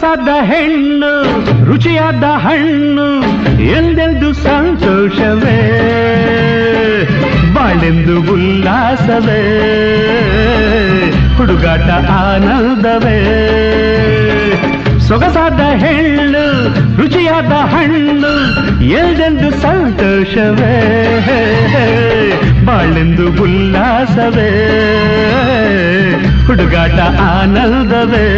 ಸೊಗಸಾದ ಹೆಣ್ಣು ರುಚಿಯಾದ ಹಣ್ಣು ಎಂದೆಂದು ಸಂತೋಷವೇ ಬಾಳೆಂದು ಉಲ್ಲಾಸವೇ ಹುಡುಗಾಟ ಆನಂದವೇ ಸೊಗಸಾದ ಹೆಣ್ಣು ರುಚಿಯಾದ ಹಣ್ಣು ಎಲ್ದೆಂದು ಸಂತೋಷವೇ ಬಾಳೆಂದು ಉಲ್ಲಾಸವೇ ಹುಡುಗಾಟ ಆನಂದವೇ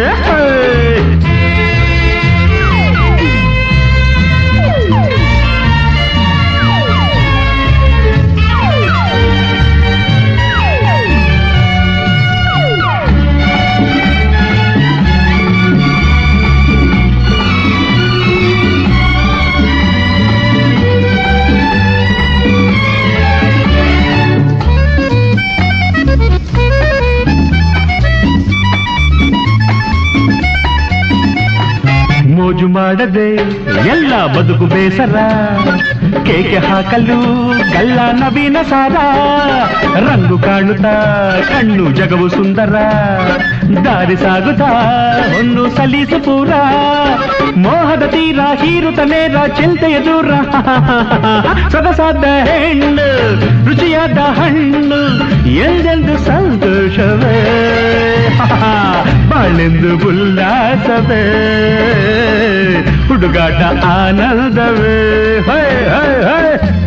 ಮೋಜು ಮಾಡದೆ ಎಲ್ಲ ಬದುಕು ಬೇಸರ ಕೇಕೆ ಹಾಕಲು ಗಲ್ಲ ನವೀನ ಸಾರ ರಂಗು ಕಾಣುತ್ತಾ ಕಣ್ಣು ಜಗವು ಸುಂದರ ದಾರಿ ಸಾಗುತ್ತಾ ಒಂದು ಸಲೀಸು ಪೂರ ಮೋಹದ ತೀರ ಹೀರುತ್ತ ನೇರ ಚಿಂತೆಯ ದೂರ ಸೊಗಸಾದ ಹೆಣ್ಣು ರುಚಿಯಾದ ಹಣ್ಣು ಎಂದೆಂದು ಸಂತೋಷವೇ ಬಾಳೆಂದು ಉಲ್ಲಾಸವೇ ಹುಡುಗಾಟ ಆನಂದವೇ ಹೈ ಹೈ ಹೈ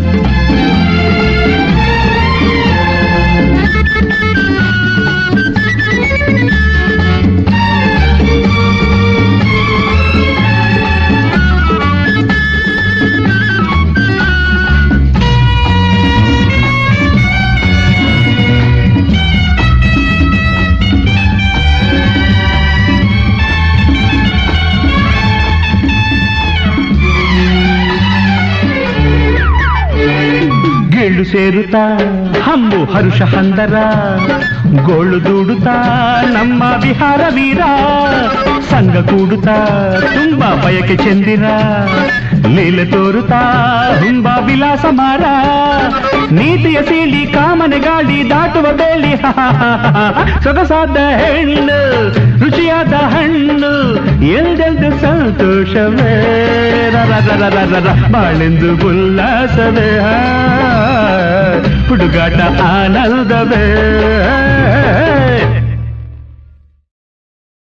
ಗೇಳು ಸೇರುತ್ತಾ ಹಂಬು ಹರುಷ ಹಂದರ ಗೋಳು ದೂಡುತ್ತಾ ನಮ್ಮ ವಿಹಾರ ವೀರ ಸಂಘ ಕೂಡುತ್ತಾ ತುಂಬ ಬಯಕೆ ಚೆಂದಿರ ಲೀಲೆ ತೋರುತ್ತಾ ಹುಂಬ ವಿಲಾಸ ಮಾರ ನೀತಿಯ ಸೀಳಿ ಕಾಮನೆ ಗಾಳಿ ದಾಟುವ ಬೇಳಿ ಸೊಗಸಾದ ಹೆಣ್ಣು ರುಚಿಯಾದ ಹಣ್ಣು ಎಲ್ದೆಲ್ದು ಸಂತೋಷವೇ ರರ ರರ ರರ ರ ಬಾಳೆಂದು ಉಲ್ಲಾಸವೇ ಹುಡುಗಾಟ ಆನಂದವೇ